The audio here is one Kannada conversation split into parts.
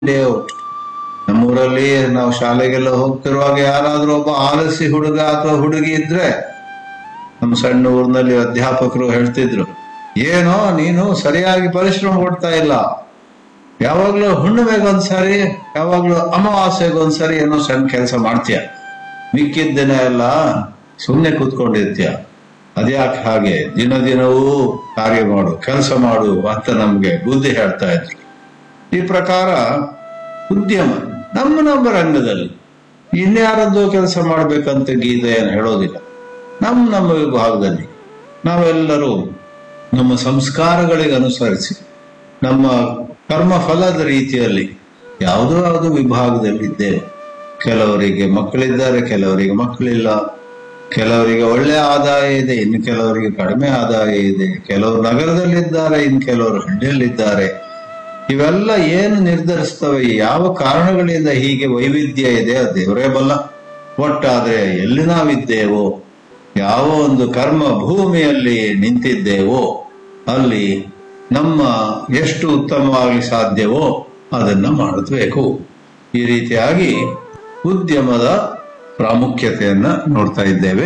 ಡೇ ಔಟ್ ನಮ್ಮೂರಲ್ಲಿ ನಾವು ಶಾಲೆಗೆಲ್ಲ ಹೋಗ್ತಿರುವಾಗ ಯಾರಾದ್ರೂ ಒಬ್ಬ ಆಲಸಿ ಹುಡುಗ ಅಥವಾ ಹುಡುಗಿ ಇದ್ರೆ ನಮ್ಮ ಸಣ್ಣ ಊರಿನಲ್ಲಿ ಅಧ್ಯಾಪಕರು ಹೇಳ್ತಿದ್ರು ಏನೋ ನೀನು ಸರಿಯಾಗಿ ಪರಿಶ್ರಮ ಕೊಡ್ತಾ ಇಲ್ಲ ಯಾವಾಗ್ಲೂ ಹುಣ್ಣಿಮೆಗೊಂದ್ಸರಿ ಯಾವಾಗ್ಲೂ ಅಮಾವಾಸ್ಯೆಗೊಂದ್ಸರಿ ಏನೋ ಸಣ್ಣ ಕೆಲಸ ಮಾಡ್ತೀಯ ಮಿಕ್ಕಿದ ದಿನ ಎಲ್ಲ ಸುಮ್ಮನೆ ಕೂತ್ಕೊಂಡಿರ್ತೀಯ ಅದ್ಯಾಕೆ ಹಾಗೆ ದಿನ ದಿನವೂ ಕಾರ್ಯ ಮಾಡು ಕೆಲಸ ಮಾಡು ಅಂತ ನಮ್ಗೆ ಬುದ್ಧಿ ಹೇಳ್ತಾ ಇದ್ರು ಈ ಪ್ರಕಾರ ಉದ್ಯಮ ನಮ್ಮ ನಮ್ಮ ರಂಗದಲ್ಲಿ ಇನ್ಯಾರದ್ದು ಕೆಲಸ ಮಾಡ್ಬೇಕಂತ ಗೀತೆ ಏನು ಹೇಳೋದಿಲ್ಲ ನಮ್ಮ ನಮ್ಮ ವಿಭಾಗದಲ್ಲಿ ನಾವೆಲ್ಲರೂ ನಮ್ಮ ಸಂಸ್ಕಾರಗಳಿಗೆ ಅನುಸರಿಸಿ ನಮ್ಮ ಕರ್ಮ ಫಲದ ರೀತಿಯಲ್ಲಿ ಯಾವುದೋ ಯಾವುದೋ ವಿಭಾಗದಲ್ಲಿ ಇದ್ದೇವೆ ಕೆಲವರಿಗೆ ಮಕ್ಕಳಿದ್ದಾರೆ ಕೆಲವರಿಗೆ ಮಕ್ಕಳಿಲ್ಲ ಕೆಲವರಿಗೆ ಒಳ್ಳೆ ಆದಾಯ ಇದೆ ಇನ್ನು ಕೆಲವರಿಗೆ ಕಡಿಮೆ ಆದಾಯ ಇದೆ ಕೆಲವರು ನಗರದಲ್ಲಿದ್ದಾರೆ ಇನ್ನು ಕೆಲವರು ಹಳ್ಳಿಯಲ್ಲಿದ್ದಾರೆ ಇವೆಲ್ಲ ಏನು ನಿರ್ಧರಿಸ್ತವೆ ಯಾವ ಕಾರಣಗಳಿಂದ ಹೀಗೆ ವೈವಿಧ್ಯ ಇದೆ ಅದು ದೇವರೇ ಬಲ್ಲ ಒಟ್ಟಾದ್ರೆ ಎಲ್ಲಿ ನಾವಿದ್ದೇವೋ ಯಾವ ಒಂದು ಕರ್ಮ ಭೂಮಿಯಲ್ಲಿ ನಿಂತಿದ್ದೇವೋ ಅಲ್ಲಿ ನಮ್ಮ ಎಷ್ಟು ಉತ್ತಮವಾಗಿ ಸಾಧ್ಯವೋ ಅದನ್ನ ಮಾಡಬೇಕು ಈ ರೀತಿಯಾಗಿ ಉದ್ಯಮದ ಪ್ರಾಮುಖ್ಯತೆಯನ್ನ ನೋಡ್ತಾ ಇದ್ದೇವೆ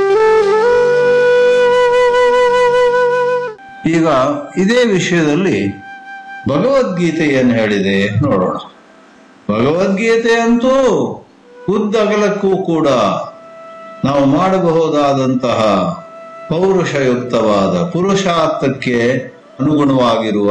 ಈಗ ಇದೇ ವಿಷಯದಲ್ಲಿ ಭಗವದ್ಗೀತೆ ಏನು ಹೇಳಿದೆ ನೋಡೋಣ ಭಗವದ್ಗೀತೆ ಅಂತೂ ಉದ್ದಗಲಕ್ಕೂ ಕೂಡ ನಾವು ಮಾಡಬಹುದಾದಂತಹ ಪೌರುಷಯುಕ್ತವಾದ ಪುರುಷಾರ್ಥಕ್ಕೆ ಅನುಗುಣವಾಗಿರುವ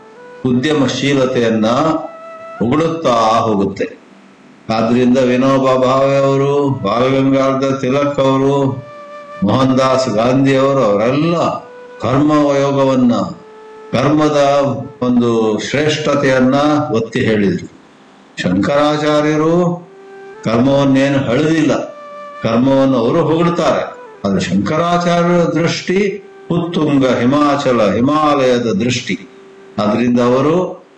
ಉದ್ಯಮಶೀಲತೆಯನ್ನ ಉಗುಳುತ್ತಾ ಹೋಗುತ್ತೆ ಆದ್ರಿಂದ ವಿನೋಬಾ ಭಾವೆ ಅವರು ಬಾಲಗಂಗಾಧರ ತಿಲಕ್ ಅವರು ಮೋಹನ್ ದಾಸ್ ಗಾಂಧಿ ಅವರು ಅವರೆಲ್ಲ ಕರ್ಮಯೋಗವನ್ನ ಕರ್ಮದ ಒಂದು ಶ್ರೇಷ್ಠತೆಯನ್ನ ಒತ್ತಿ ಹೇಳಿದ್ರು ಶಂಕರಾಚಾರ್ಯರು ಕರ್ಮವನ್ನೇನು ಹಳೆದಿಲ್ಲ ಕರ್ಮವನ್ನು ಅವರು ಹೊಗಳ್ತಾರೆ ಆದ್ರೆ ಶಂಕರಾಚಾರ್ಯರ ದೃಷ್ಟಿ ಉತ್ತುಂಗ ಹಿಮಾಚಲ ಹಿಮಾಲಯದ ದೃಷ್ಟಿ ಆದ್ರಿಂದ ಅವರು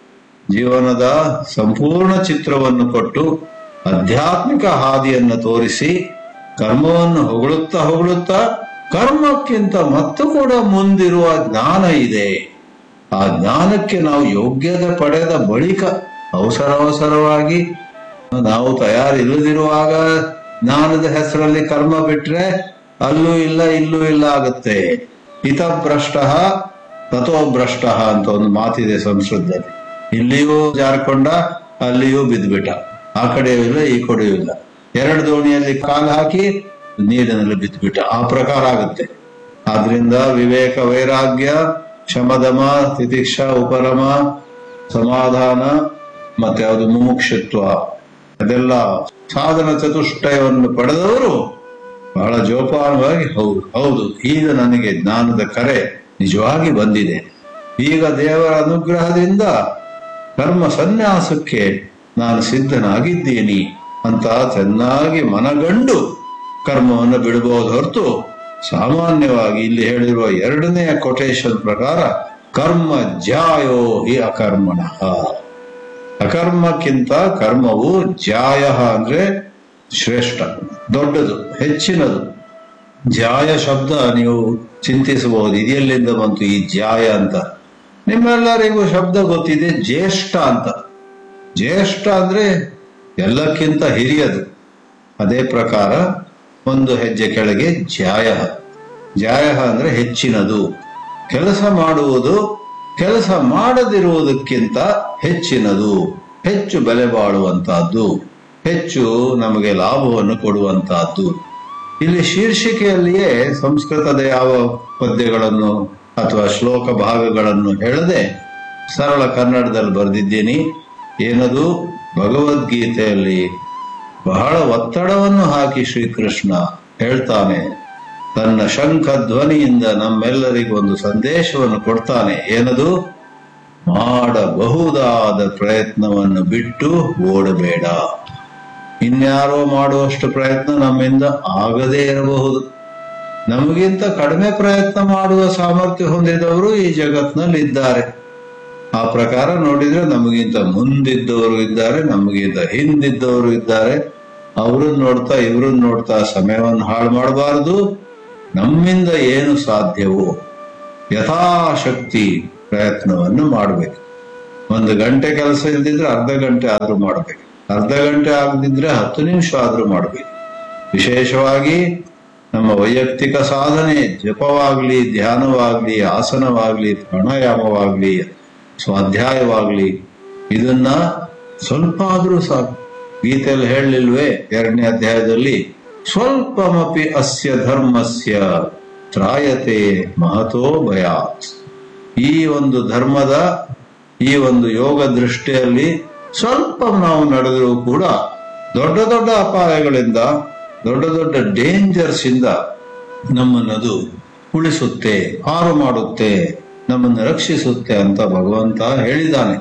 ಜೀವನದ ಸಂಪೂರ್ಣ ಚಿತ್ರವನ್ನು ಕೊಟ್ಟು ಆಧ್ಯಾತ್ಮಿಕ ಹಾದಿಯನ್ನು ತೋರಿಸಿ ಕರ್ಮವನ್ನು ಹೊಗಳುತ್ತಾ ಹೊಗಳುತ್ತಾ ಕರ್ಮಕ್ಕಿಂತ ಮತ್ತು ಕೂಡ ಮುಂದಿರುವ ಜ್ಞಾನ ಇದೆ ಆ ಜ್ಞಾನಕ್ಕೆ ನಾವು ಯೋಗ್ಯತೆ ಪಡೆದ ಬಳಿಕ ಅವಸರ ಅವಸರವಾಗಿ ನಾವು ತಯಾರಿಲ್ಲದಿರುವಾಗ ಜ್ಞಾನದ ಹೆಸರಲ್ಲಿ ಕರ್ಮ ಬಿಟ್ರೆ ಅಲ್ಲೂ ಇಲ್ಲ ಇಲ್ಲೂ ಇಲ್ಲ ಆಗುತ್ತೆ ಹಿತಭ್ರಷ್ಟ ತಥೋಭ್ರಷ್ಟ ಅಂತ ಒಂದು ಮಾತಿದೆ ಸಂಸ್ಕೃತದಲ್ಲಿ ಇಲ್ಲಿಯೂ ಜಾರ್ಕೊಂಡ ಅಲ್ಲಿಯೂ ಬಿದ್ದ್ಬಿಟ್ಟ ಆ ಕಡೆಯೂ ಇಲ್ಲ ಈ ಕಡೆಯೂ ಇಲ್ಲ ಎರಡು ದೋಣಿಯಲ್ಲಿ ಕಾಲು ಹಾಕಿ ನೀರಿನಲ್ಲಿ ಬಿದ್ದ್ಬಿಟ್ಟ ಆ ಪ್ರಕಾರ ಆಗುತ್ತೆ ಆದ್ರಿಂದ ವಿವೇಕ ವೈರಾಗ್ಯ ಶಮದಮ ತಿತಿಕ್ಷ ಉಪರಮ ಸಮಾಧಾನ ಮತ್ತೆ ಯಾವುದು ಮುಮುಕ್ಷತ್ವ ಅದೆಲ್ಲ ಸಾಧನ ಚತುಷ್ಟಯವನ್ನು ಪಡೆದವರು ಬಹಳ ಜೋಪಾನವಾಗಿ ಹೌದು ಹೌದು ಈಗ ನನಗೆ ಜ್ಞಾನದ ಕರೆ ನಿಜವಾಗಿ ಬಂದಿದೆ ಈಗ ದೇವರ ಅನುಗ್ರಹದಿಂದ ಕರ್ಮ ಸನ್ಯಾಸಕ್ಕೆ ನಾನು ಸಿದ್ಧನಾಗಿದ್ದೀನಿ ಅಂತ ಚೆನ್ನಾಗಿ ಮನಗಂಡು ಕರ್ಮವನ್ನು ಬಿಡಬಹುದು ಹೊರತು ಸಾಮಾನ್ಯವಾಗಿ ಇಲ್ಲಿ ಹೇಳಿರುವ ಎರಡನೆಯ ಕೊಟೇಶನ್ ಪ್ರಕಾರ ಕರ್ಮ ಜಾಯೋ ಹಿ ಅಕರ್ಮಣ ಅಕರ್ಮಕ್ಕಿಂತ ಕರ್ಮವು ಜಾಯ ಅಂದ್ರೆ ಶ್ರೇಷ್ಠ ದೊಡ್ಡದು ಹೆಚ್ಚಿನದು ಜಾಯ ಶಬ್ದ ನೀವು ಚಿಂತಿಸಬಹುದು ಇದೆಲ್ಲಿಂದ ಬಂತು ಈ ಜಾಯ ಅಂತ ನಿಮ್ಮೆಲ್ಲರಿಗೂ ಶಬ್ದ ಗೊತ್ತಿದೆ ಜ್ಯೇಷ್ಠ ಅಂತ ಜ್ಯೇಷ್ಠ ಅಂದ್ರೆ ಎಲ್ಲಕ್ಕಿಂತ ಹಿರಿಯದು ಅದೇ ಪ್ರಕಾರ ಒಂದು ಹೆಜ್ಜೆ ಕೆಳಗೆ ಜಾಯ ಜಾಯ ಅಂದ್ರೆ ಹೆಚ್ಚಿನದು ಕೆಲಸ ಮಾಡುವುದು ಕೆಲಸ ಮಾಡದಿರುವುದಕ್ಕಿಂತ ಹೆಚ್ಚಿನದು ಹೆಚ್ಚು ಬೆಲೆ ಬಾಳುವಂತಹದ್ದು ಹೆಚ್ಚು ನಮಗೆ ಲಾಭವನ್ನು ಕೊಡುವಂತಹದ್ದು ಇಲ್ಲಿ ಶೀರ್ಷಿಕೆಯಲ್ಲಿಯೇ ಸಂಸ್ಕೃತದ ಯಾವ ಪದ್ಯಗಳನ್ನು ಅಥವಾ ಶ್ಲೋಕ ಭಾಗಗಳನ್ನು ಹೇಳದೆ ಸರಳ ಕನ್ನಡದಲ್ಲಿ ಬರೆದಿದ್ದೀನಿ ಏನದು ಭಗವದ್ಗೀತೆಯಲ್ಲಿ ಬಹಳ ಒತ್ತಡವನ್ನು ಹಾಕಿ ಶ್ರೀಕೃಷ್ಣ ಹೇಳ್ತಾನೆ ತನ್ನ ಶಂಖ ಧ್ವನಿಯಿಂದ ನಮ್ಮೆಲ್ಲರಿಗೂ ಒಂದು ಸಂದೇಶವನ್ನು ಕೊಡ್ತಾನೆ ಏನದು ಮಾಡಬಹುದಾದ ಪ್ರಯತ್ನವನ್ನು ಬಿಟ್ಟು ಓಡಬೇಡ ಇನ್ಯಾರೋ ಮಾಡುವಷ್ಟು ಪ್ರಯತ್ನ ನಮ್ಮಿಂದ ಆಗದೇ ಇರಬಹುದು ನಮಗಿಂತ ಕಡಿಮೆ ಪ್ರಯತ್ನ ಮಾಡುವ ಸಾಮರ್ಥ್ಯ ಹೊಂದಿದವರು ಈ ಜಗತ್ನಲ್ಲಿ ಇದ್ದಾರೆ ಆ ಪ್ರಕಾರ ನೋಡಿದ್ರೆ ನಮಗಿಂತ ಮುಂದಿದ್ದವರು ಇದ್ದಾರೆ ನಮಗಿಂತ ಹಿಂದಿದ್ದವರು ಇದ್ದಾರೆ ಅವ್ರನ್ನ ನೋಡ್ತಾ ಇವ್ರನ್ನ ನೋಡ್ತಾ ಸಮಯವನ್ನು ಹಾಳು ಮಾಡಬಾರದು ನಮ್ಮಿಂದ ಏನು ಸಾಧ್ಯವೋ ಯಥಾಶಕ್ತಿ ಪ್ರಯತ್ನವನ್ನು ಮಾಡಬೇಕು ಒಂದು ಗಂಟೆ ಕೆಲಸ ಇಲ್ದಿದ್ರೆ ಅರ್ಧ ಗಂಟೆ ಆದ್ರೂ ಮಾಡ್ಬೇಕು ಅರ್ಧ ಗಂಟೆ ಆಗದಿದ್ರೆ ಹತ್ತು ನಿಮಿಷ ಆದ್ರೂ ಮಾಡ್ಬೇಕು ವಿಶೇಷವಾಗಿ ನಮ್ಮ ವೈಯಕ್ತಿಕ ಸಾಧನೆ ಜಪವಾಗ್ಲಿ ಧ್ಯಾನವಾಗ್ಲಿ ಆಸನವಾಗ್ಲಿ ಪ್ರಾಣಾಯಾಮವಾಗ್ಲಿ ಸ್ವಾಧ್ಯಾಯವಾಗ್ಲಿ ಇದನ್ನ ಸ್ವಲ್ಪ ಆದ್ರೂ ಸಾಕು ಗೀತೆಯಲ್ಲಿ ಹೇಳಲಿಲ್ವೇ ಎರಡನೇ ಅಧ್ಯಾಯದಲ್ಲಿ ಸ್ವಲ್ಪಮಪಿ ಅಸ್ಯ ಧರ್ಮಸ್ಯ ತ್ರಾಯತೆ ಮಹತೋ ಭಯಾತ್ ಈ ಒಂದು ಧರ್ಮದ ಈ ಒಂದು ಯೋಗ ದೃಷ್ಟಿಯಲ್ಲಿ ಸ್ವಲ್ಪ ನಾವು ನಡೆದರೂ ಕೂಡ ದೊಡ್ಡ ದೊಡ್ಡ ಅಪಾಯಗಳಿಂದ ದೊಡ್ಡ ದೊಡ್ಡ ಡೇಂಜರ್ಸ್ ಇಂದ ನಮ್ಮನ್ನದು ಉಳಿಸುತ್ತೆ ಪಾರು ಮಾಡುತ್ತೆ ನಮ್ಮನ್ನು ರಕ್ಷಿಸುತ್ತೆ ಅಂತ ಭಗವಂತ ಹೇಳಿದ್ದಾನೆ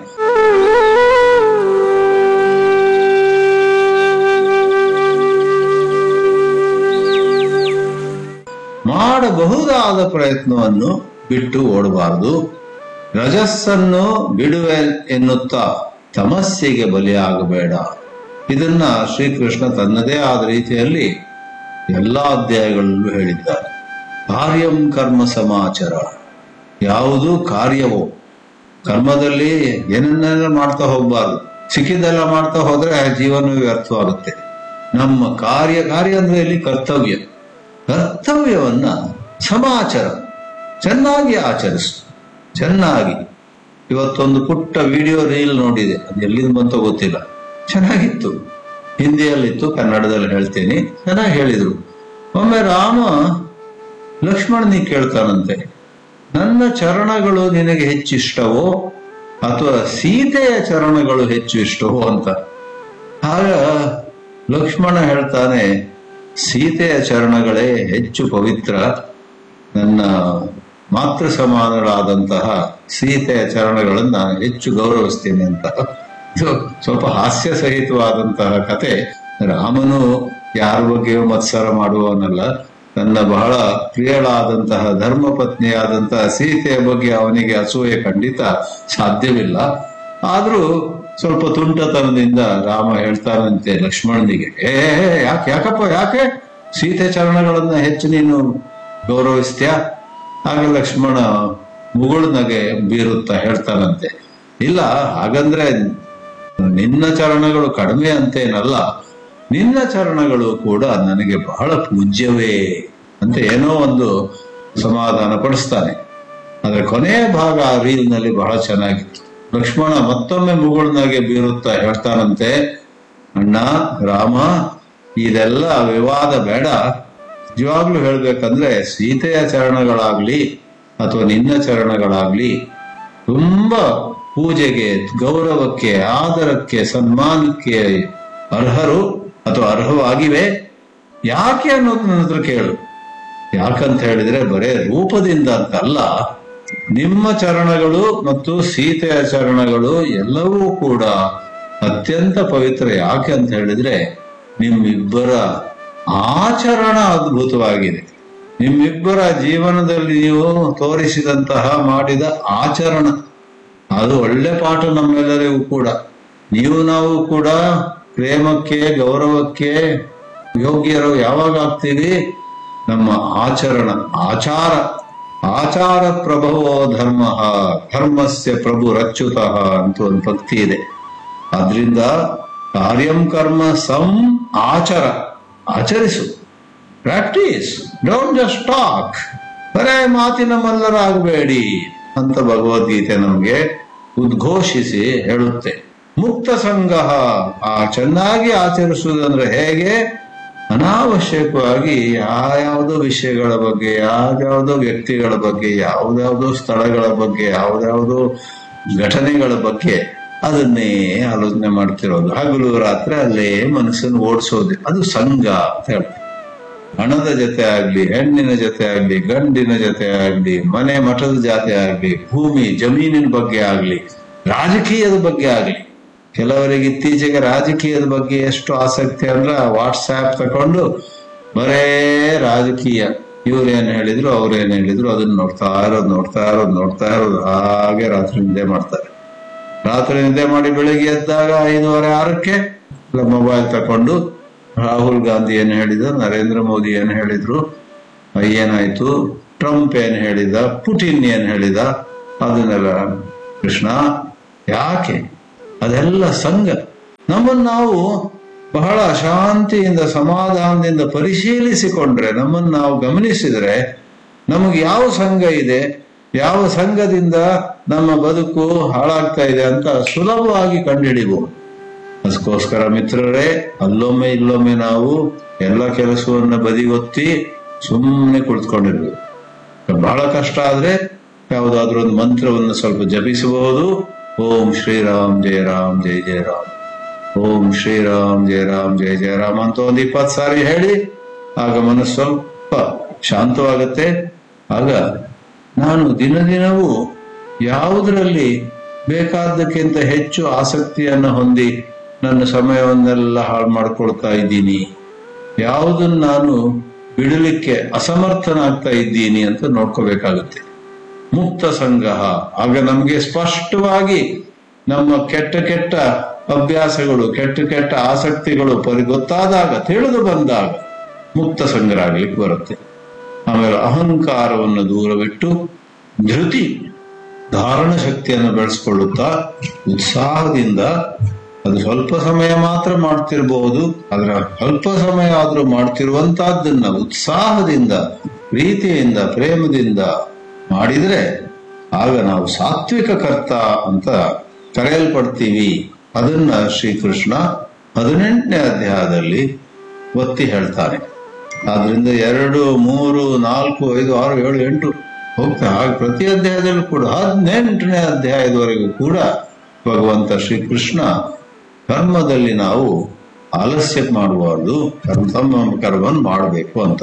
ಮಾಡಬಹುದಾದ ಪ್ರಯತ್ನವನ್ನು ಬಿಟ್ಟು ಓಡಬಾರದು ರಜಸ್ಸನ್ನು ಬಿಡುವೆ ಎನ್ನುತ್ತಾ ತಮಸ್ಸಿಗೆ ಬಲಿಯಾಗಬೇಡ ಇದನ್ನ ಶ್ರೀಕೃಷ್ಣ ತನ್ನದೇ ಆದ ರೀತಿಯಲ್ಲಿ ಎಲ್ಲಾ ಅಧ್ಯಾಯಗಳಲ್ಲೂ ಹೇಳಿದ್ದಾರೆ ಕಾರ್ಯಂ ಕರ್ಮ ಸಮಾಚಾರ ಯಾವುದು ಕಾರ್ಯವೋ ಕರ್ಮದಲ್ಲಿ ಏನನ್ನೆಲ್ಲ ಮಾಡ್ತಾ ಹೋಗ್ಬಾರ್ದು ಸಿಕ್ಕಿದ್ದೆಲ್ಲ ಮಾಡ್ತಾ ಹೋದ್ರೆ ಜೀವನ ವ್ಯರ್ಥವಾಗುತ್ತೆ ನಮ್ಮ ಕಾರ್ಯ ಕಾರ್ಯ ಅಂದ್ರೆ ಇಲ್ಲಿ ಕರ್ತವ್ಯ ಕರ್ತವ್ಯವನ್ನ ಸಮಾಚಾರ ಚೆನ್ನಾಗಿ ಆಚರಿಸು ಚೆನ್ನಾಗಿ ಇವತ್ತೊಂದು ಪುಟ್ಟ ವಿಡಿಯೋ ರೀಲ್ ನೋಡಿದೆ ಅದು ಎಲ್ಲಿಂದ ಬಂತೋ ಗೊತ್ತಿಲ್ಲ ಚೆನ್ನಾಗಿತ್ತು ಹಿಂದಿಯಲ್ಲಿತ್ತು ಕನ್ನಡದಲ್ಲಿ ಹೇಳ್ತೀನಿ ಚೆನ್ನಾಗಿ ಹೇಳಿದ್ರು ಒಮ್ಮೆ ರಾಮ ಲಕ್ಷ್ಮಣನಿಗೆ ಕೇಳ್ತಾನಂತೆ ನನ್ನ ಚರಣಗಳು ನಿನಗೆ ಹೆಚ್ಚು ಇಷ್ಟವೋ ಅಥವಾ ಸೀತೆಯ ಚರಣಗಳು ಹೆಚ್ಚು ಇಷ್ಟವೋ ಅಂತ ಆಗ ಲಕ್ಷ್ಮಣ ಹೇಳ್ತಾನೆ ಸೀತೆಯ ಚರಣಗಳೇ ಹೆಚ್ಚು ಪವಿತ್ರ ನನ್ನ ಮಾತೃ ಸಮಾನರಾದಂತಹ ಸೀತೆಯ ಚರಣಗಳನ್ನ ಹೆಚ್ಚು ಗೌರವಿಸ್ತೀನಿ ಅಂತ ಇದು ಸ್ವಲ್ಪ ಹಾಸ್ಯ ಸಹಿತವಾದಂತಹ ಕತೆ ರಾಮನು ಯಾರ ಬಗ್ಗೆಯೂ ಮತ್ಸರ ಮಾಡುವವನಲ್ಲ ತನ್ನ ಬಹಳ ಪ್ರಿಯಳಾದಂತಹ ಧರ್ಮ ಪತ್ನಿಯಾದಂತಹ ಸೀತೆಯ ಬಗ್ಗೆ ಅವನಿಗೆ ಅಸೂಯೆ ಖಂಡಿತ ಸಾಧ್ಯವಿಲ್ಲ ಆದ್ರೂ ಸ್ವಲ್ಪ ತುಂಟತನದಿಂದ ರಾಮ ಹೇಳ್ತಾನಂತೆ ಲಕ್ಷ್ಮಣನಿಗೆ ಏ ಯಾಕೆ ಯಾಕಪ್ಪ ಯಾಕೆ ಸೀತೆ ಚರಣಗಳನ್ನ ಹೆಚ್ಚು ನೀನು ಗೌರವಿಸ್ತೀಯಾ ಆಗ ಲಕ್ಷ್ಮಣ ಮುಗುಳ್ನಗೆ ಬೀರುತ್ತಾ ಹೇಳ್ತಾನಂತೆ ಇಲ್ಲ ಹಾಗಂದ್ರೆ ನಿನ್ನ ಚರಣಗಳು ಕಡಿಮೆ ಅಂತೇನಲ್ಲ ನಿನ್ನ ಚರಣಗಳು ಕೂಡ ನನಗೆ ಬಹಳ ಪೂಜ್ಯವೇ ಅಂತ ಏನೋ ಒಂದು ಸಮಾಧಾನ ಪಡಿಸ್ತಾನೆ ಆದ್ರೆ ಕೊನೆಯ ಭಾಗ ಆ ರೀಲ್ನಲ್ಲಿ ಬಹಳ ಚೆನ್ನಾಗಿತ್ತು ಲಕ್ಷ್ಮಣ ಮತ್ತೊಮ್ಮೆ ಮುಗುಳ್ನಾಗೆ ಬೀರುತ್ತಾ ಹೇಳ್ತಾನಂತೆ ಅಣ್ಣ ರಾಮ ಇದೆಲ್ಲ ವಿವಾದ ಬೇಡ ನಿಜವಾಗ್ಲೂ ಹೇಳ್ಬೇಕಂದ್ರೆ ಸೀತೆಯ ಚರಣಗಳಾಗ್ಲಿ ಅಥವಾ ನಿನ್ನ ಚರಣಗಳಾಗ್ಲಿ ತುಂಬಾ ಪೂಜೆಗೆ ಗೌರವಕ್ಕೆ ಆದರಕ್ಕೆ ಸನ್ಮಾನಕ್ಕೆ ಅರ್ಹರು ಅಥವಾ ಅರ್ಹವಾಗಿವೆ ಯಾಕೆ ಅನ್ನೋದು ನನ್ನ ಹತ್ರ ಕೇಳು ಯಾಕಂತ ಹೇಳಿದ್ರೆ ಬರೇ ರೂಪದಿಂದ ಅಂತಲ್ಲ ನಿಮ್ಮ ಚರಣಗಳು ಮತ್ತು ಸೀತೆಯ ಚರಣಗಳು ಎಲ್ಲವೂ ಕೂಡ ಅತ್ಯಂತ ಪವಿತ್ರ ಯಾಕೆ ಅಂತ ಹೇಳಿದ್ರೆ ನಿಮ್ಮಿಬ್ಬರ ಆಚರಣ ಅದ್ಭುತವಾಗಿದೆ ನಿಮ್ಮಿಬ್ಬರ ಜೀವನದಲ್ಲಿ ನೀವು ತೋರಿಸಿದಂತಹ ಮಾಡಿದ ಆಚರಣ ಅದು ಒಳ್ಳೆ ಪಾಠ ನಮ್ಮೆಲ್ಲರಿಗೂ ಕೂಡ ನೀವು ನಾವು ಕೂಡ ಪ್ರೇಮಕ್ಕೆ ಗೌರವಕ್ಕೆ ಯೋಗ್ಯರು ಯಾವಾಗ ಆಗ್ತೀವಿ ನಮ್ಮ ಆಚರಣ ಆಚಾರ ಆಚಾರ ಪ್ರಭವೋ ಧರ್ಮ ಧರ್ಮಸ್ಯ ಪ್ರಭು ರಚ್ಯುತಃ ಅಂತ ಒಂದು ಭಕ್ತಿ ಇದೆ ಆದ್ರಿಂದ ಕಾರ್ಯಂ ಕರ್ಮ ಸಂ ಆಚರ ಆಚರಿಸು ಪ್ರಾಕ್ಟೀಸ್ ಡೋಂಟ್ ಜಸ್ಟ್ ಟಾಕ್ ಬರೇ ಮಾತಿನ ಮಲ್ಲರಾಗಬೇಡಿ ಅಂತ ಭಗವದ್ಗೀತೆ ನಮಗೆ ಉದ್ಘೋಷಿಸಿ ಹೇಳುತ್ತೆ ಮುಕ್ತ ಸಂಘ ಆ ಚೆನ್ನಾಗಿ ಆಚರಿಸುವುದಂದ್ರೆ ಹೇಗೆ ಅನಾವಶ್ಯಕವಾಗಿ ಯಾವ್ಯಾವುದೋ ವಿಷಯಗಳ ಬಗ್ಗೆ ಯಾವ್ಯಾವುದೋ ವ್ಯಕ್ತಿಗಳ ಬಗ್ಗೆ ಯಾವ್ದಾವುದೋ ಸ್ಥಳಗಳ ಬಗ್ಗೆ ಯಾವ್ದಾವುದೋ ಘಟನೆಗಳ ಬಗ್ಗೆ ಅದನ್ನೇ ಆಲೋಚನೆ ಮಾಡ್ತಿರೋದು ಹಗಲು ರಾತ್ರಿ ಅಲ್ಲೇ ಮನಸ್ಸನ್ನು ಓಡಿಸೋದು ಅದು ಸಂಘ ಅಂತ ಹೇಳ್ತಾರೆ ಹಣದ ಜೊತೆ ಆಗ್ಲಿ ಹೆಣ್ಣಿನ ಜೊತೆ ಆಗ್ಲಿ ಗಂಡಿನ ಜೊತೆ ಆಗ್ಲಿ ಮನೆ ಮಠದ ಜೊತೆ ಆಗ್ಲಿ ಭೂಮಿ ಜಮೀನಿನ ಬಗ್ಗೆ ಆಗ್ಲಿ ರಾಜಕೀಯದ ಬಗ್ಗೆ ಆಗ್ಲಿ ಕೆಲವರಿಗೆ ಇತ್ತೀಚೆಗೆ ರಾಜಕೀಯದ ಬಗ್ಗೆ ಎಷ್ಟು ಆಸಕ್ತಿ ಅಂದ್ರೆ ವಾಟ್ಸ್ಆಪ್ ತಕೊಂಡು ಬರೇ ರಾಜಕೀಯ ಇವ್ರೇನ್ ಹೇಳಿದ್ರು ಅವ್ರೇನ್ ಹೇಳಿದ್ರು ಅದನ್ನ ನೋಡ್ತಾ ಇರೋದು ನೋಡ್ತಾ ಇರೋದು ನೋಡ್ತಾ ಇರೋದು ಹಾಗೆ ರಾತ್ರಿ ನಿದ್ದೆ ಮಾಡ್ತಾರೆ ರಾತ್ರಿ ನಿದ್ದೆ ಮಾಡಿ ಬೆಳಿಗ್ಗೆ ಎದ್ದಾಗ ಐದೂವರೆ ಆರಕ್ಕೆ ಮೊಬೈಲ್ ತಕೊಂಡು ರಾಹುಲ್ ಗಾಂಧಿ ಏನ್ ಹೇಳಿದ ನರೇಂದ್ರ ಮೋದಿ ಏನ್ ಹೇಳಿದ್ರು ಏನಾಯ್ತು ಟ್ರಂಪ್ ಏನ್ ಹೇಳಿದ ಪುಟಿನ್ ಏನ್ ಹೇಳಿದ ಅದನ್ನೆಲ್ಲ ಕೃಷ್ಣ ಯಾಕೆ ಅದೆಲ್ಲ ಸಂಘ ನಮ್ಮನ್ನು ನಾವು ಬಹಳ ಶಾಂತಿಯಿಂದ ಸಮಾಧಾನದಿಂದ ಪರಿಶೀಲಿಸಿಕೊಂಡ್ರೆ ನಮ್ಮನ್ನು ನಾವು ಗಮನಿಸಿದ್ರೆ ನಮಗೆ ಯಾವ ಸಂಘ ಇದೆ ಯಾವ ಸಂಘದಿಂದ ನಮ್ಮ ಬದುಕು ಹಾಳಾಗ್ತಾ ಇದೆ ಅಂತ ಸುಲಭವಾಗಿ ಕಂಡುಹಿಡಿಬಹುದು ಅದಕ್ಕೋಸ್ಕರ ಮಿತ್ರರೇ ಅಲ್ಲೊಮ್ಮೆ ಇಲ್ಲೊಮ್ಮೆ ನಾವು ಎಲ್ಲ ಕೆಲಸವನ್ನ ಬದಿಗೊತ್ತಿ ಸುಮ್ಮನೆ ಕುಳಿತುಕೊಂಡಿರ್ಬೇಕು ಬಹಳ ಕಷ್ಟ ಆದ್ರೆ ಯಾವುದಾದ್ರೂ ಒಂದು ಮಂತ್ರವನ್ನು ಸ್ವಲ್ಪ ಜಪಿಸಬಹುದು ಓಂ ಶ್ರೀರಾಮ್ ಜಯ ರಾಮ್ ಜಯ ಜಯ ರಾಮ್ ಓಂ ಶ್ರೀರಾಮ್ ಜಯ ರಾಮ್ ಜಯ ಜಯ ರಾಮ್ ಅಂತ ಒಂದು ಇಪ್ಪತ್ತು ಸಾರಿ ಹೇಳಿ ಆಗ ಮನಸ್ಸು ಸ್ವಲ್ಪ ಶಾಂತವಾಗತ್ತೆ ಆಗ ನಾನು ದಿನ ದಿನವೂ ಯಾವುದರಲ್ಲಿ ಬೇಕಾದ್ದಕ್ಕಿಂತ ಹೆಚ್ಚು ಆಸಕ್ತಿಯನ್ನು ಹೊಂದಿ ನನ್ನ ಸಮಯವನ್ನೆಲ್ಲ ಹಾಳು ಮಾಡ್ಕೊಳ್ತಾ ಇದ್ದೀನಿ ಯಾವುದನ್ನು ನಾನು ಬಿಡಲಿಕ್ಕೆ ಅಸಮರ್ಥನಾಗ್ತಾ ಇದ್ದೀನಿ ಅಂತ ನೋಡ್ಕೋಬೇಕಾಗುತ್ತೆ ಮುಕ್ತ ಸಂಗ್ರಹ ಆಗ ನಮಗೆ ಸ್ಪಷ್ಟವಾಗಿ ನಮ್ಮ ಕೆಟ್ಟ ಕೆಟ್ಟ ಅಭ್ಯಾಸಗಳು ಕೆಟ್ಟ ಕೆಟ್ಟ ಆಸಕ್ತಿಗಳು ಪರಿ ಗೊತ್ತಾದಾಗ ತಿಳಿದು ಬಂದಾಗ ಮುಕ್ತ ಸಂಗ್ರಹ ಆಗ್ಲಿಕ್ಕೆ ಬರುತ್ತೆ ಆಮೇಲೆ ಅಹಂಕಾರವನ್ನು ದೂರವಿಟ್ಟು ಧೃತಿ ಧಾರಣ ಶಕ್ತಿಯನ್ನು ಬೆಳೆಸ್ಕೊಳ್ಳುತ್ತಾ ಉತ್ಸಾಹದಿಂದ ಅದು ಸ್ವಲ್ಪ ಸಮಯ ಮಾತ್ರ ಮಾಡ್ತಿರಬಹುದು ಅದರ ಸ್ವಲ್ಪ ಸಮಯ ಆದ್ರೂ ಮಾಡ್ತಿರುವಂತಹದ್ದನ್ನ ಉತ್ಸಾಹದಿಂದ ಪ್ರೀತಿಯಿಂದ ಪ್ರೇಮದಿಂದ ಮಾಡಿದ್ರೆ ಆಗ ನಾವು ಸಾತ್ವಿಕ ಕರ್ತ ಅಂತ ಕರೆಯಲ್ಪಡ್ತೀವಿ ಅದನ್ನ ಶ್ರೀಕೃಷ್ಣ ಹದಿನೆಂಟನೇ ಅಧ್ಯಾಯದಲ್ಲಿ ಒತ್ತಿ ಹೇಳ್ತಾನೆ ಆದ್ರಿಂದ ಎರಡು ಮೂರು ನಾಲ್ಕು ಐದು ಆರು ಏಳು ಎಂಟು ಹೋಗ್ತಾ ಹಾಗೆ ಪ್ರತಿ ಅಧ್ಯಾಯದಲ್ಲೂ ಕೂಡ ಹದಿನೆಂಟನೇ ಅಧ್ಯಾಯದವರೆಗೂ ಕೂಡ ಭಗವಂತ ಶ್ರೀಕೃಷ್ಣ ಕರ್ಮದಲ್ಲಿ ನಾವು ಆಲಸ್ಯ ಮಾಡಬಾರ್ದು ಕರ್ಮ ತಮ್ಮ ಕರ್ಮವನ್ನು ಮಾಡಬೇಕು ಅಂತ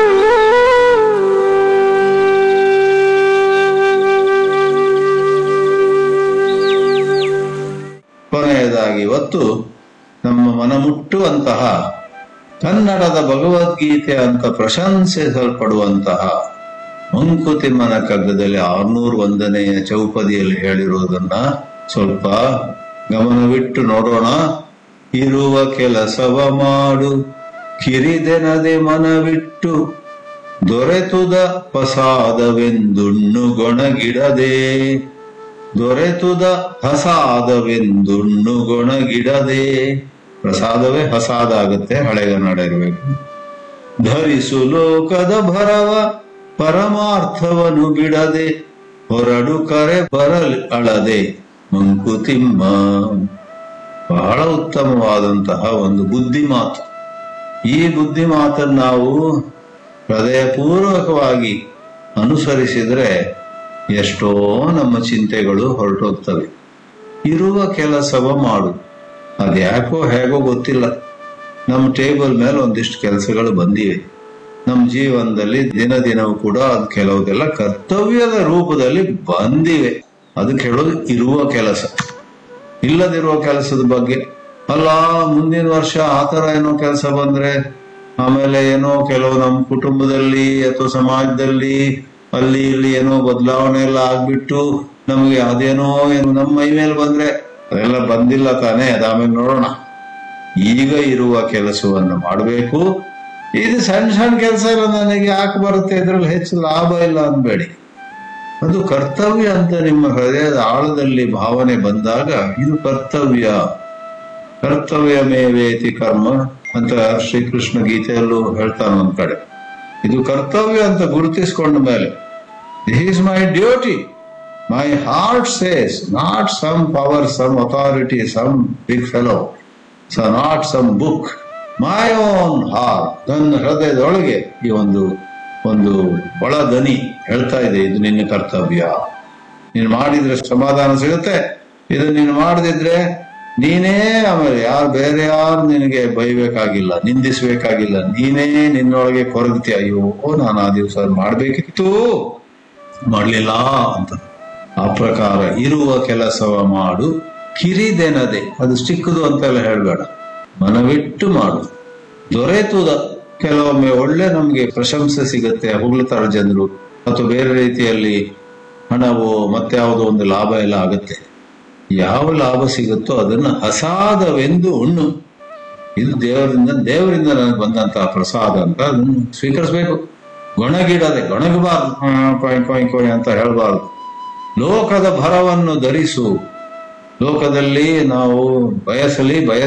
ಕೊನೆಯದಾಗಿ ಇವತ್ತು ನಮ್ಮ ಮನಮುಟ್ಟುವಂತಹ ಕನ್ನಡದ ಭಗವದ್ಗೀತೆ ಅಂತ ಪ್ರಶಂಸಿಸಲ್ಪಡುವಂತಹ ಮಂಕುತಿಮ್ಮನ ಕಗ್ಗದಲ್ಲಿ ಆರ್ನೂರು ಒಂದನೆಯ ಚೌಪದಿಯಲ್ಲಿ ಹೇಳಿರುವುದನ್ನ ಸ್ವಲ್ಪ ಗಮನವಿಟ್ಟು ನೋಡೋಣ ಇರುವ ಕೆಲಸವ ಮಾಡು ಕಿರಿದೆನದೆ ಮನವಿಟ್ಟು ದೊರೆತುದ ಪ್ರಸಾದವೆಂದುಣ್ಣು ಗೊಣಗಿಡದೆ ದೊರೆತುದ ಹಸಾದವೆಂದುಣ್ಣು ಗೊಣಗಿಡದೆ ಪ್ರಸಾದವೇ ಹಸಾದ ಆಗುತ್ತೆ ಹಳೆಗನ್ನಡ ಇರಬೇಕು ಧರಿಸು ಲೋಕದ ಭರವ ಪರಮಾರ್ಥವನು ಬಿಡದೆ ಹೊರಡು ಕರೆ ಬರಲ್ ಅಳದೆ ಮಂಕುತಿಮ್ಮ ಬಹಳ ಉತ್ತಮವಾದಂತಹ ಒಂದು ಬುದ್ಧಿ ಮಾತು ಈ ಬುದ್ಧಿ ಮಾತನ್ನು ನಾವು ಹೃದಯಪೂರ್ವಕವಾಗಿ ಅನುಸರಿಸಿದ್ರೆ ಎಷ್ಟೋ ನಮ್ಮ ಚಿಂತೆಗಳು ಹೊರಟೋಗ್ತವೆ ಇರುವ ಕೆಲಸವ ಮಾಡು ಅದ್ಯಾಕೋ ಹೇಗೋ ಗೊತ್ತಿಲ್ಲ ನಮ್ಮ ಟೇಬಲ್ ಮೇಲೆ ಒಂದಿಷ್ಟು ಕೆಲಸಗಳು ಬಂದಿವೆ ನಮ್ಮ ಜೀವನದಲ್ಲಿ ದಿನ ದಿನವೂ ಕೂಡ ಅದು ಕೆಲವುದೆಲ್ಲ ಕರ್ತವ್ಯದ ರೂಪದಲ್ಲಿ ಬಂದಿವೆ ಅದಕ್ಕೆ ಹೇಳೋದು ಇರುವ ಕೆಲಸ ಇಲ್ಲದಿರುವ ಕೆಲಸದ ಬಗ್ಗೆ ಅಲ್ಲ ಮುಂದಿನ ವರ್ಷ ಆತರ ಏನೋ ಕೆಲಸ ಬಂದ್ರೆ ಆಮೇಲೆ ಏನೋ ಕೆಲವು ನಮ್ಮ ಕುಟುಂಬದಲ್ಲಿ ಅಥವಾ ಸಮಾಜದಲ್ಲಿ ಅಲ್ಲಿ ಇಲ್ಲಿ ಏನೋ ಬದಲಾವಣೆ ಎಲ್ಲ ಆಗ್ಬಿಟ್ಟು ನಮಗೆ ಅದೇನೋ ಏನು ನಮ್ಮ ಮೈ ಮೇಲೆ ಬಂದ್ರೆ ಅದೆಲ್ಲ ಬಂದಿಲ್ಲ ತಾನೇ ಅದಾಮೇಲೆ ನೋಡೋಣ ಈಗ ಇರುವ ಕೆಲಸವನ್ನು ಮಾಡಬೇಕು ಇದು ಸಣ್ಣ ಸಣ್ಣ ಕೆಲಸ ಇಲ್ಲ ನನಗೆ ಯಾಕೆ ಬರುತ್ತೆ ಇದ್ರಲ್ಲಿ ಹೆಚ್ಚು ಲಾಭ ಇಲ್ಲ ಅನ್ಬೇಡಿ ಅದು ಕರ್ತವ್ಯ ಅಂತ ನಿಮ್ಮ ಹೃದಯದ ಆಳದಲ್ಲಿ ಭಾವನೆ ಬಂದಾಗ ಇದು ಕರ್ತವ್ಯ ಕರ್ತವ್ಯ ಮೇವೇತಿ ಕರ್ಮ ಅಂತ ಶ್ರೀಕೃಷ್ಣ ಗೀತೆಯಲ್ಲೂ ಹೇಳ್ತಾನೆ ಒಂದ್ ಕಡೆ ಇದು ಕರ್ತವ್ಯ ಅಂತ ಗುರುತಿಸಿಕೊಂಡ ಮೇಲೆ this is my duty my heart says not some power some authority some big fellow so not some book my own heart ನನ್ನ ಹೃದಯದೊಳಗೆ ಈ ಒಂದು ಒಂದು ಒಳ ದನಿ ಹೇಳ್ತಾ ಇದೆ ಇದು ನಿನ್ನ ಕರ್ತವ್ಯ ನೀನು ಮಾಡಿದ್ರೆ ಸಮಾಧಾನ ಸಿಗುತ್ತೆ ಇದು ನೀನು ಮಾಡದಿದ್ರೆ ನೀನೇ ಆಮೇಲೆ ಯಾರು ಬೇರೆ ಯಾರು ನಿನಗೆ ಬೈಬೇಕಾಗಿಲ್ಲ ನಿಂದಿಸ್ಬೇಕಾಗಿಲ್ಲ ನೀನೇ ನಿನ್ನೊಳಗೆ ಕೊರಗ್ತಿ ಅಯ್ಯೋ ನಾನು ಆ ದಿವಸ ಮಾಡ್ಬೇಕಿತ್ತು ಮಾಡ್ಲಿಲ್ಲ ಅಂತ ಆ ಪ್ರಕಾರ ಇರುವ ಕೆಲಸವ ಮಾಡು ಕಿರಿದೆನದೆ ಅದು ಚಿಕ್ಕದು ಅಂತೆಲ್ಲ ಹೇಳ್ಬೇಡ ಮನವಿಟ್ಟು ಮಾಡು ದೊರೆತುದ ಕೆಲವೊಮ್ಮೆ ಒಳ್ಳೆ ನಮ್ಗೆ ಪ್ರಶಂಸೆ ಸಿಗುತ್ತೆ ಹೊಗಳುತ್ತಾರೆ ಜನರು ಅಥವಾ ಬೇರೆ ರೀತಿಯಲ್ಲಿ ಹಣವು ಮತ್ತೆ ಯಾವುದೋ ಒಂದು ಲಾಭ ಎಲ್ಲ ಆಗುತ್ತೆ ಯಾವ ಲಾಭ ಸಿಗುತ್ತೋ ಅದನ್ನ ಹಸಾದವೆಂದು ಉಣ್ಣು ಇದು ದೇವರಿಂದ ದೇವರಿಂದ ನನಗೆ ಬಂದಂತಹ ಪ್ರಸಾದ ಅಂತ ಅದನ್ನು ಸ್ವೀಕರಿಸಬೇಕು ಗೊಣಗಿಡದೆ ಗೊಣಗಬಾರ್ದು ಆ, ಕೊಯ್ ಕೊಯ್ ಕೊಯ್ ಅಂತ ಹೇಳಬಾರ್ದು ಲೋಕದ ಭರವನ್ನು ಧರಿಸು ಲೋಕದಲ್ಲಿ ನಾವು ಬಯಸಲಿ ಬಯ